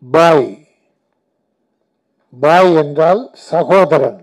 பாய் பாய் என்றால் சகோதரன்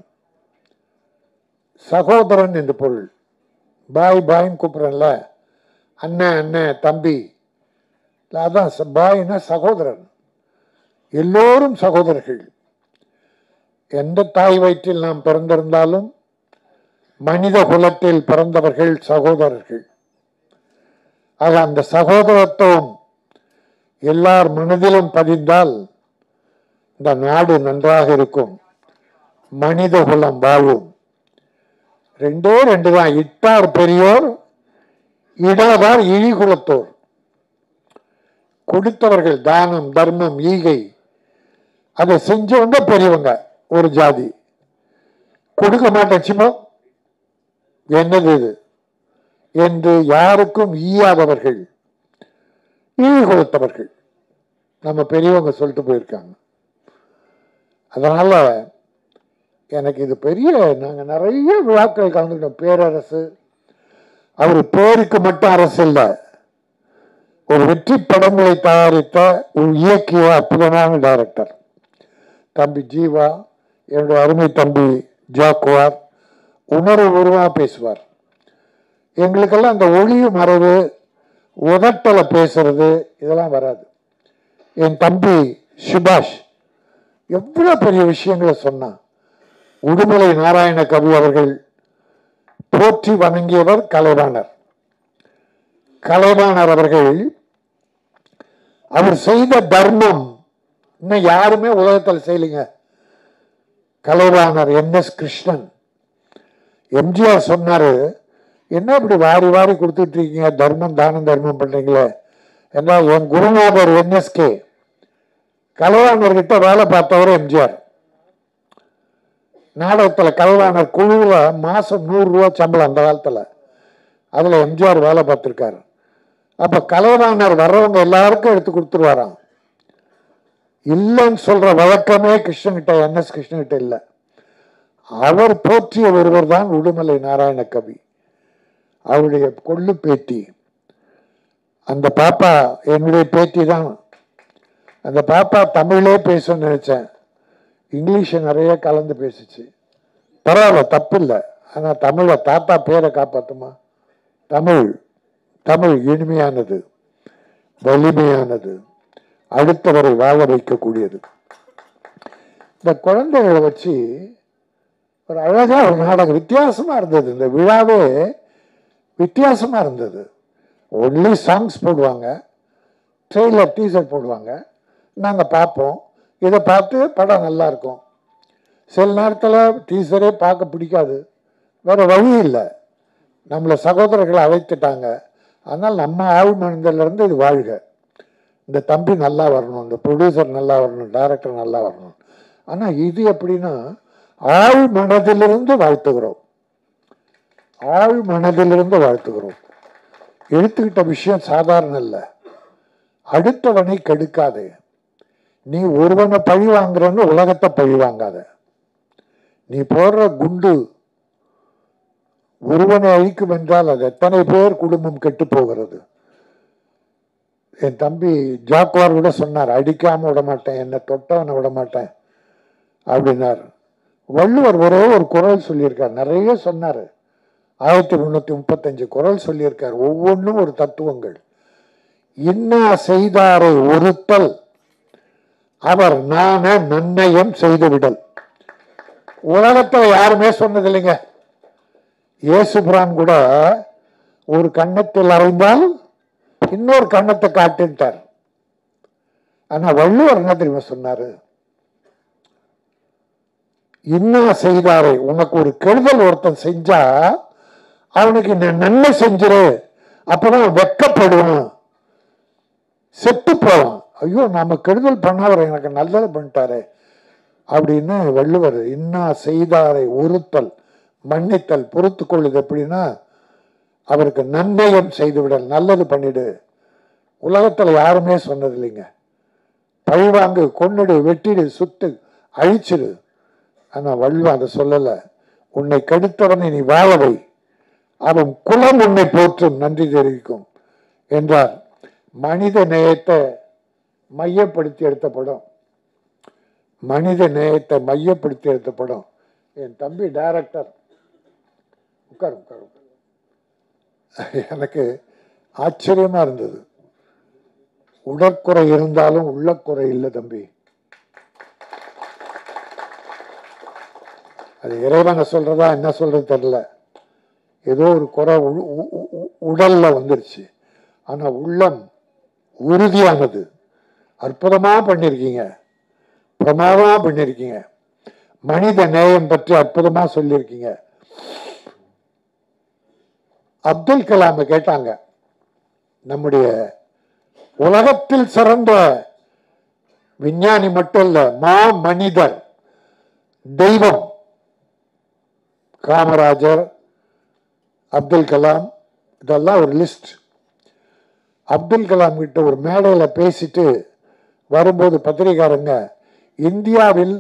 சகோதரன் என்று பொருள் பாய் பாய்ன்னு கூப்பிடுறேன்ல அண்ணன் அண்ணன் தம்பி இல்ல, அதான் ச- பாய்னா சகோதரன் எல்லோரும் சகோதரர்கள் எந்த தாய் வயிற்றில் நாம் பிறந்திருந்தாலும் மனித குலத்தில் பிறந்தவர்கள் சகோதரர்கள் ஆக அந்த சகோதரத்துவம் எல்லார் மனதிலும் பதிந்தால் இந்த நாடு நன்றாக இருக்கும் மனித குலம் வாழும் ரெண்டே ரெண்டு தான் இட்டார் பெரியோர் இடாதார் இழி குலத்தோர் கொடுத்தவர்கள் தானம் தர்மம் ஈகை அதை செஞ்சவங்க பெரியவங்க ஒரு ஜாதி கொடுக்க மாட்டேன் சும்மா என்னது இது என்று யாருக்கும் ஈயாதவர்கள் ஈழி கொடுத்தவர்கள் நம்ம பெரியவங்க சொல்லிட்டு போயிருக்காங்க அதனால எனக்கு இது பெரிய நாங்க நிறைய விழாக்கள் கலந்துக்கிட்டோம் பேரரசு அவர் பேருக்கு மட்டும் அரசு இல்லை ஒரு வெற்றி படங்களை தயாரித்த ஒரு இயக்கிய அற்புதமான டைரக்டர் தம்பி ஜீவா என்னுடைய அருமை தம்பி ஜாக்குவார் உணர்வுபூர்வமாக பேசுவார் எங்களுக்கெல்லாம் அந்த ஒளிவு மறைவு உதட்டல பேசுறது இதெல்லாம் வராது என் தம்பி சுபாஷ் எவ்வளோ பெரிய விஷயங்களை சொன்னான் உடுமலை நாராயண கவி அவர்கள் போற்றி வணங்கியவர் கலைவாணர் கலைவாணர் அவர்கள் அவர் செய்த தர்மம் இன்னும் யாருமே உலகத்தில் செய்யலைங்க கலைவாணர் என் எஸ் கிருஷ்ணன் எம்ஜிஆர் சொன்னாரு என்ன இப்படி வாரி வாரி கொடுத்துட்டு இருக்கீங்க தர்மம் தானம் தர்மம் பண்றீங்களே என்றால் என் குருநாதர் என்எஸ்கே கலைவாணர்கிட்ட வேலை பார்த்தவர் எம்ஜிஆர் நாடகத்தில் கலைவாணர் குழுவில் மாதம் நூறுரூவா சம்பளம் அந்த காலத்தில் அதில் எம்ஜிஆர் வேலை பார்த்துருக்காரு அப்போ கலைவாணர் வர்றவங்க எல்லாருக்கும் எடுத்து கொடுத்துருவாராம் இல்லைன்னு சொல்ற வழக்கமே கிருஷ்ணகிட்ட என்எஸ் கிருஷ்ணகிட்ட இல்லை அவர் போற்றிய ஒருவர் தான் உடுமலை நாராயண கவி அவருடைய கொள்ளு பேத்தி அந்த பாப்பா என்னுடைய பேத்தி தான் அந்த பாப்பா தமிழே பேசணும்னு நினைச்சேன் இங்கிலீஷை நிறைய கலந்து பேசுச்சு பரவாயில்ல தப்பு இல்லை ஆனால் தமிழை தாத்தா பேரை காப்பாத்துமா தமிழ் தமிழ் இனிமையானது வலிமையானது அடுத்தவரை வாழ வைக்கக்கூடியது இந்த குழந்தைகளை வச்சு ஒரு அழகா ஒரு நாடகம் வித்தியாசமா இருந்தது இந்த விழாவே வித்தியாசமா இருந்தது ஒன்லி சாங்ஸ் போடுவாங்க ட்ரெயிலர் டீசர் போடுவாங்க நாங்கள் பார்ப்போம் இதை பார்த்து படம் நல்லா இருக்கும் சில நேரத்தில் டீசரே பார்க்க பிடிக்காது வேற வழி இல்லை நம்மளை சகோதரர்களை அழைத்துட்டாங்க அதனால் நம்ம ஆள் மனிதர்லேருந்து இது வாழ்க இந்த தம்பி நல்லா வரணும் இந்த ப்ரொடியூசர் நல்லா வரணும் டைரக்டர் நல்லா வரணும் ஆனால் இது எப்படின்னா ஆள் மனதிலிருந்து வாழ்த்துகிறோம் ஆள் மனதிலிருந்து வாழ்த்துகிறோம் எடுத்துக்கிட்ட விஷயம் சாதாரண இல்லை அடுத்தவனை கெடுக்காதே நீ ஒருவனை பழி வாங்குறன்னு உலகத்தை பழி வாங்காத நீ போடுற குண்டு ஒருவனை அழிக்கும் என்றால் அது எத்தனை பேர் குடும்பம் கெட்டு போகிறது என் தம்பி ஜாக்குவார் கூட சொன்னார் அடிக்காம விட மாட்டேன் என்னை தொட்டவனை விட மாட்டேன் அப்படின்னார் வள்ளுவர் ஒரே ஒரு குரல் சொல்லியிருக்கார் நிறைய சொன்னார் ஆயிரத்தி முன்னூத்தி முப்பத்தஞ்சு குரல் சொல்லியிருக்கார் ஒவ்வொன்றும் ஒரு தத்துவங்கள் இன்னா செய்தாரை ஒருத்தல் அவர் நான நன்னயம் செய்துவிடல் உலகத்துல யாருமே சொன்னது இல்லைங்க இயேசுபிரான் கூட ஒரு கன்னத்தில் அறைந்தால் இன்னொரு கன்னத்தை காட்டுன்ட்டார் ஆனா வள்ளுவர் என்ன தெரியுமா சொன்னாரு இன்னா செய்தாரை உனக்கு ஒரு கெடுதல் ஒருத்தன் செஞ்சா அவனுக்கு இந்த நன்மை செஞ்சிரு அப்பதான் வெக்கப்படுவான் செத்து போவான் ஐயோ நாம கெடுதல் பண்ணாவர் எனக்கு நல்லது பண்ணிட்டாரே அப்படின்னு வள்ளுவர் இன்னா செய்தாரை ஒருத்தல் மன்னித்தல் பொறுத்து கொள்ளுது எப்படின்னா அவருக்கு நன்மையம் செய்துவிடல் நல்லது பண்ணிடு உலகத்துல யாருமே சொன்னது இல்லைங்க பழிவாங்கு கொன்னுடு வெட்டிடு சுட்டு அழிச்சிடு ஆனா வள்ளுவன் அதை சொல்லல உன்னை கெடுத்தவனை நீ வாழவை அவன் குலம் உன்னை போற்றும் நன்றி தெரிவிக்கும் என்றார் மனித நேயத்தை மையப்படுத்தி எடுத்த படம் மனித நேயத்தை மையப்படுத்தி எடுத்த படம் என் தம்பி டைரக்டர் உட்கார் உட்கார் உட்கார். எனக்கு ஆச்சரியமா இருந்தது உடற்குறை இருந்தாலும் உள்ளக்குறை இல்லை தம்பி அது இறைவனை சொல்றதா என்ன சொல்றது தெரியல ஏதோ ஒரு குறை உ- உ- உ- உடல்ல வந்துருச்சு ஆனா உள்ளம் உறுதியானது அற்புதமா பண்ணிருக்கீங்க பிரமாதமா பண்ணிருக்கீங்க மனித நேயம் பற்றி அற்புதமா சொல்லியிருக்கீங்க அப்துல் கலாமை கேட்டாங்க நம்முடைய உலகத்தில் சிறந்த விஞ்ஞானி மட்டும் இல்ல மா மனிதர் தெய்வம் காமராஜர் அப்துல் கலாம் இதெல்லாம் ஒரு லிஸ்ட் அப்துல் கலாம் கிட்ட ஒரு மேடையில் பேசிட்டு வரும்போது பத்திரிகாரங்க இந்தியாவில்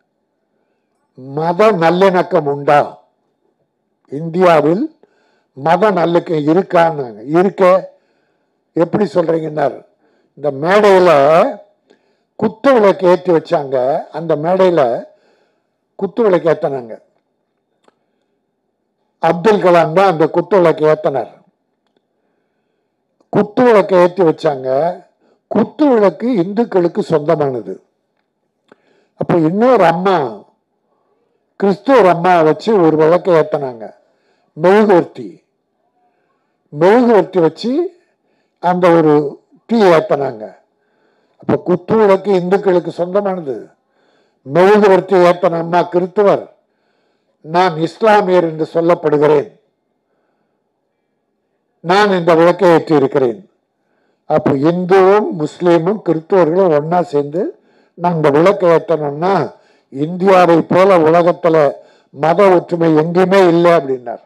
மத நல்லிணக்கம் உண்டா இந்தியாவில் மத நல்லிணக்கம் இருக்கான்னாங்க இருக்க எப்படி சொல்றீங்கன்னார் இந்த மேடையில் குத்து விளக்கு ஏற்றி வச்சாங்க அந்த மேடையில் குத்து விளக்கு ஏற்றினாங்க அப்துல் கலாம் தான் அந்த குத்து விளக்கு ஏத்தினார் குத்து விளக்கு ஏற்றி வச்சாங்க குத்து விளக்கு இந்துக்களுக்கு சொந்தமானது அப்ப இன்னொரு அம்மா கிறிஸ்துவர் அம்மா வச்சு ஒரு விளக்கை ஏத்தினாங்க மெழுகுவர்த்தி மெழுகுவர்த்தி வச்சு அந்த ஒரு தீ ஏத்தினாங்க அப்ப குத்து விளக்கு இந்துக்களுக்கு சொந்தமானது மெழுகுவர்த்தி ஏத்தன அம்மா கிறிஸ்துவர் நான் இஸ்லாமியர் என்று சொல்லப்படுகிறேன் நான் இந்த விளக்கை ஏற்றி இருக்கிறேன் அப்போ இந்துவும் முஸ்லீமும் கிறிஸ்துவர்களும் ஒண்ணா சேர்ந்து நான் இந்த விளக்கை ஏற்றணும்னா இந்தியாவை போல உலகத்துல மத ஒற்றுமை எங்கேயுமே இல்லை அப்படின்னார்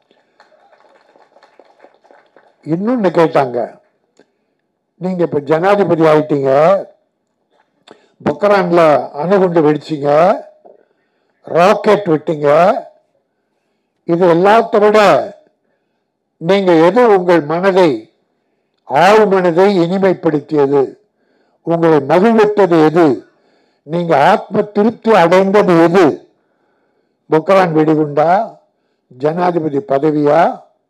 இன்னொன்னு கேட்டாங்க நீங்க இப்ப ஜனாதிபதி ஆயிட்டீங்க பொக்கரான்ல அணுகுண்டு வெடிச்சீங்க ராக்கெட் விட்டீங்க இது எல்லாத்த விட நீங்க எது உங்கள் மனதை ஆழ் மனதை இனிமைப்படுத்தியது உங்களை மகிழ்வித்தது எது நீங்க ஆத்ம திருப்தி அடைந்தது எது பொக்கரான் வெடிகுண்டா ஜனாதிபதி பதவியா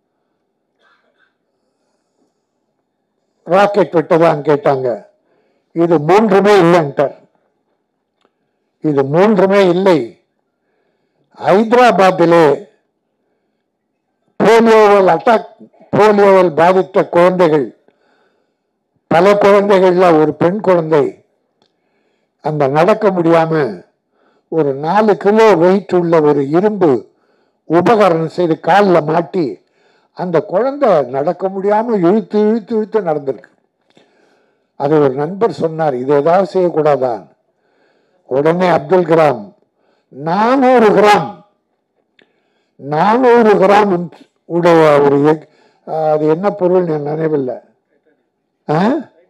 ராக்கெட் விட்டதான்னு கேட்டாங்க இது மூன்றுமே இல்லைன்ட்டார் இது மூன்றுமே இல்லை ஹைதராபாத்திலே போலியோவால் அட்டாக் போலியோவால் பாதித்த குழந்தைகள் பல குழந்தைகள்ல ஒரு பெண் குழந்தை அந்த நடக்க முடியாம ஒரு நாலு கிலோ வெயிட் உள்ள ஒரு இரும்பு உபகரணம் செய்து காலில் மாட்டி அந்த குழந்தை நடக்க முடியாம இழுத்து இழுத்து இழுத்து நடந்திருக்கு அது ஒரு நண்பர் சொன்னார் இது ஏதாவது செய்யக்கூடாதான் உடனே அப்துல் கலாம் நானூறு கிராம் நானூறு கிராம் உடைய ஒரு எக்- அது என்ன பொருள் நான் நினைவில்லை ஆ?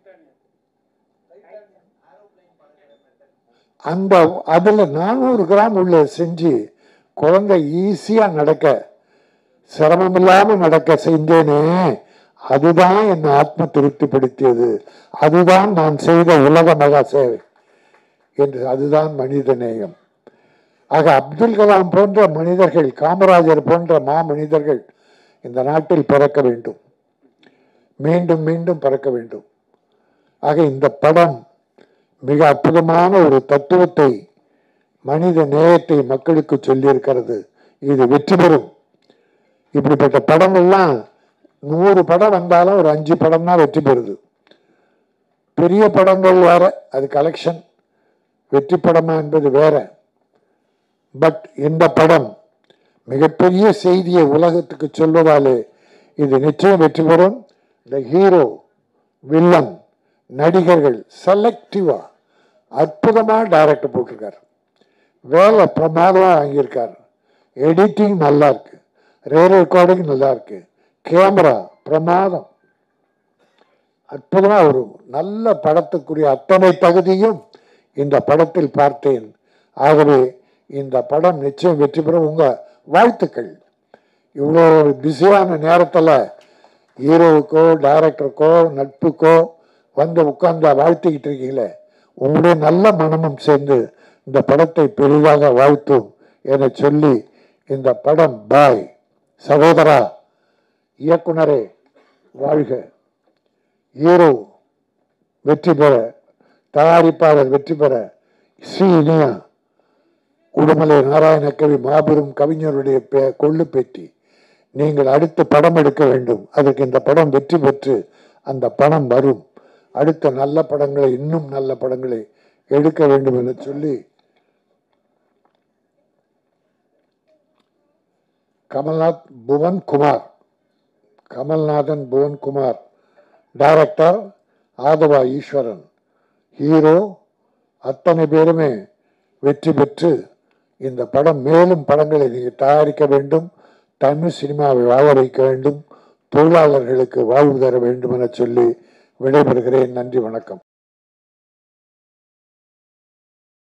அந்த அதுல நானூறு கிராம் உள்ள செஞ்சு குழந்தை ஈஸியா நடக்க சிரமம் இல்லாம நடக்க செஞ்சேனே அதுதான் என்னை ஆத்ம திருப்திப்படுத்தியது அதுதான் நான் செய்த உலக மகா சேவை என்று அதுதான் மனித நேயம் ஆக அப்துல் கலாம் போன்ற மனிதர்கள் காமராஜர் போன்ற மா மனிதர்கள் இந்த நாட்டில் பிறக்க வேண்டும் மீண்டும் மீண்டும் பிறக்க வேண்டும் ஆக இந்த படம் மிக அற்புதமான ஒரு தத்துவத்தை மனித நேயத்தை மக்களுக்கு சொல்லியிருக்கிறது இது வெற்றி பெறும் இப்படிப்பட்ட படங்கள்லாம் நூறு படம் வந்தாலும் ஒரு அஞ்சு படம் தான் வெற்றி பெறுது பெரிய படங்கள் வேற அது கலெக்ஷன் வெற்றி படமா என்பது வேற பட் இந்த படம் மிகப்பெரிய செய்தியை உலகத்துக்கு சொல்வதாலே இது நிச்சயம் வெற்றி பெறும் இந்த ஹீரோ வில்லன் நடிகர்கள் செலக்டிவா அற்புதமா டைரக்டர் போட்டிருக்காரு வேலை பிரமாதமா வாங்கியிருக்காரு எடிட்டிங் நல்லா இருக்கு ரே ரெக்கார்டிங் நல்லா இருக்கு கேமரா பிரமாதம் அற்புதமா ஒரு நல்ல படத்துக்குரிய அத்தனை தகுதியும் இந்த படத்தில் பார்த்தேன் ஆகவே இந்த படம் நிச்சயம் வெற்றி பெறும் உங்க வாழ்த்துக்கள் இவ்வளோ பிஸியான நேரத்தில் ஹீரோவுக்கோ டைரக்டருக்கோ நட்புக்கோ வந்து உட்கார்ந்து வாழ்த்திக்கிட்டு இருக்கீங்களே உங்களுடைய நல்ல மனமும் சேர்ந்து இந்த படத்தை பெரிதாக வாழ்த்தும் என சொல்லி இந்த படம் பாய் சகோதரா இயக்குனரே வாழ்க ஹீரோ வெற்றி பெற தயாரிப்பாளர் வெற்றி பெற ஸ்ரீ இனியா உடுமலை நாராயணக்கவி மாபெரும் கவிஞருடைய பே- கொள்ளு பேட்டி நீங்கள் அடுத்து படம் எடுக்க வேண்டும் அதுக்கு இந்த படம் வெற்றி பெற்று அந்த பணம் வரும் அடுத்த நல்ல படங்களை இன்னும் நல்ல படங்களை எடுக்க வேண்டும் என சொல்லி கமல்நாத் புவன் குமார் கமல்நாதன் புவன் குமார் டைரக்டர் ஆதவா ஈஸ்வரன் ஹீரோ அத்தனை பேருமே வெற்றி பெற்று இந்த படம் மேலும் படங்களை நீங்கள் தயாரிக்க வேண்டும் தமிழ் சினிமாவை வாழ வைக்க வேண்டும் தொழிலாளர்களுக்கு வாழ்வு தர வேண்டும் என சொல்லி விடைபெறுகிறேன் நன்றி வணக்கம்